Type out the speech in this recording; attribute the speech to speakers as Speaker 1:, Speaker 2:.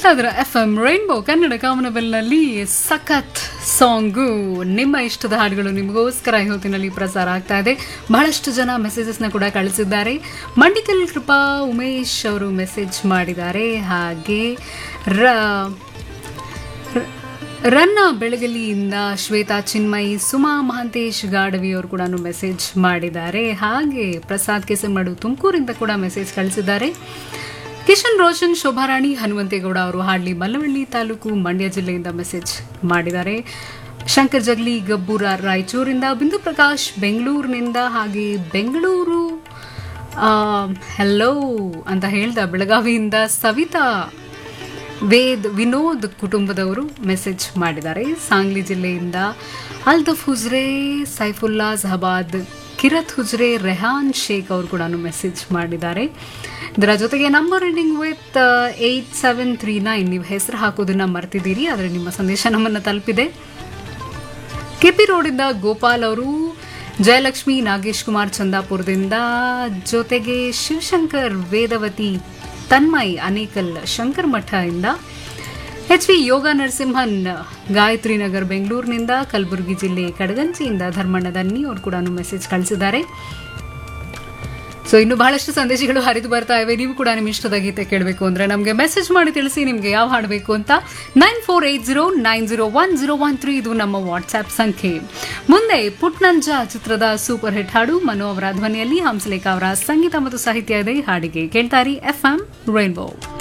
Speaker 1: ಕೇಳ್ತಾ ಇದ್ರ F M rainbow Kannada ಕಾಮನಬೆಲ್ನಲ್ಲಿ ಸಖತ್ ಸಾಂಗು ನಿಮ್ಮ ಇಷ್ಟದ ಹಾಡುಗಳು ನಿಮಗೋಸ್ಕರ ಈ ಹೊತ್ತಿನಲ್ಲಿ ಪ್ರಸಾರ ಆಗ್ತಾ ಇದೆ ಬಹಳಷ್ಟು ಜನ ಮೆಸೇಜಸ್ನ ಕೂಡ ಕಳಿಸಿದ್ದಾರೆ ಮಂಡಿಕಲ್ ಕೃಪಾ ಉಮೇಶ್ ಅವರು ಮೆಸೇಜ್ ಮಾಡಿದ್ದಾರೆ ಹಾಗೆ ರ ರ- ರನ್ನ ಬೆಳಗಲಿಯಿಂದ ಶ್ವೇತಾ ಚಿನ್ಮಯಿ ಸುಮಾ ಮಹಾಂತೇಶ್ ಗಾಡವಿ ಅವರು ಕೂಡ ಮೆಸೇಜ್ ಮಾಡಿದ್ದಾರೆ ಹಾಗೆ ಪ್ರಸಾದ್ ಕೆಸಮಡು ತುಮಕೂರಿಂದ ಕೂಡ ಮೆಸೇಜ್ ಕಳಿಸಿದ್ದಾರೆ ಕಿಶನ್ ರೋಷನ್ ಶೋಭಾರಾಣಿ ಹನುಮಂತೇಗೌಡ ಅವರು ಹಾಡ್ಲಿ ಮಲ್ಲವಳ್ಳಿ ತಾಲೂಕು ಮಂಡ್ಯ ಜಿಲ್ಲೆಯಿಂದ ಮೆಸೇಜ್ ಮಾಡಿದ್ದಾರೆ ಶಂಕರ್ ಜಗ್ಲಿ ಗಬ್ಬೂರ ರಾಯಚೂರಿಂದ ಬಿಂದು ಪ್ರಕಾಶ್ ಬೆಂಗಳೂರಿನಿಂದ ಹಾಗೆ ಬೆಂಗಳೂರು ಹೆಲೋ ಅಂತ ಹೇಳ್ದ ಬೆಳಗಾವಿಯಿಂದ ಸವಿತಾ ವೇದ್ ವಿನೋದ್ ಕುಟುಂಬದವರು ಮೆಸೇಜ್ ಮಾಡಿದ್ದಾರೆ ಸಾಂಗ್ಲಿ ಜಿಲ್ಲೆಯಿಂದ ಅಲ್ದಫ್ ಹುಜ್ರೆ ಸೈಫುಲ್ಲಾ ಜಹಬಾದ್ ಕಿರತ್ ಹುಜ್ರೆ ರೆಹಾನ್ ಶೇಖ್ ಅವರು ಕೂಡ ಮೆಸೇಜ್ ಮಾಡಿದ್ದಾರೆ ಇದರ ಜೊತೆಗೆ number ending with eight seven three nine ನೀವು ಹೆಸರು ಹಾಕೋದನ್ನ ಮರ್ತಿದ್ದೀರಿ ಆದರೆ ನಿಮ್ಮ ಸಂದೇಶ ನಮ್ಮನ್ನು ತಲುಪಿದೆ ಕೆಪಿ ರೋಡಿಂದ ಗೋಪಾಲ್ ಅವರು ಜಯಲಕ್ಷ್ಮಿ ನಾಗೇಶ್ ಕುಮಾರ್ ಚಂದಾಪುರದಿಂದ ಜೊತೆಗೆ ಶಿವಶಂಕರ್ ವೇದವತಿ ತನ್ಮಯ್ ಅನೇಕಲ್ ಶಂಕರ್ ಮಠ ಇಂದ ಎಚ್ ವಿ ಯೋಗ ನರಸಿಂಹನ್ ಗಾಯತ್ರಿ ನಗರ್ ಬೆಂಗಳೂರಿನಿಂದ ಕಲಬುರಗಿ ಜಿಲ್ಲೆ ಕಡಗಂಚಿಯಿಂದ ಧರ್ಮಣ್ಣ ದನ್ನಿ ಅವರು ಕೂಡ ಮೆಸೇಜ್ ಕಳಿಸಿದ್ದಾರೆ ಸೊ ಇನ್ನು ಬಹಳಷ್ಟು ಸಂದೇಶಗಳು ಹರಿದು ಬರ್ತಾ ಇವೆ ನೀವು ಕೂಡ ನಿಮ್ಮ ಇಷ್ಟದ ಗೀತೆ ಕೇಳಬೇಕು ಅಂದ್ರೆ ನಮಗೆ ಮೆಸೇಜ್ ಮಾಡಿ ತಿಳಿಸಿ ನಿಮಗೆ ಯಾವ ಹಾಡು ಬೇಕು ಅಂತ nine four eight zero nine zero one zero one three ಇದು ನಮ್ಮ ವಾಟ್ಸ್ಆಪ್ ಸಂಖ್ಯೆ ಮುಂದೆ ಪುಟ್ನಂಜ ಚಿತ್ರದ ಸೂಪರ್ ಹಿಟ್ ಹಾಡು ಮನು ಅವರ ಧ್ವನಿಯಲ್ಲಿ ಹಂಸಲೇಖ ಅವರ ಸಂಗೀತ ಮತ್ತು ಸಾಹಿತ್ಯ ಇದೆ ಈ ಹಾಡಿಗೆ ಕೇಳ್ತಾರಿ ಎಫ್ ಎಂ ರೈನ್ಬೋ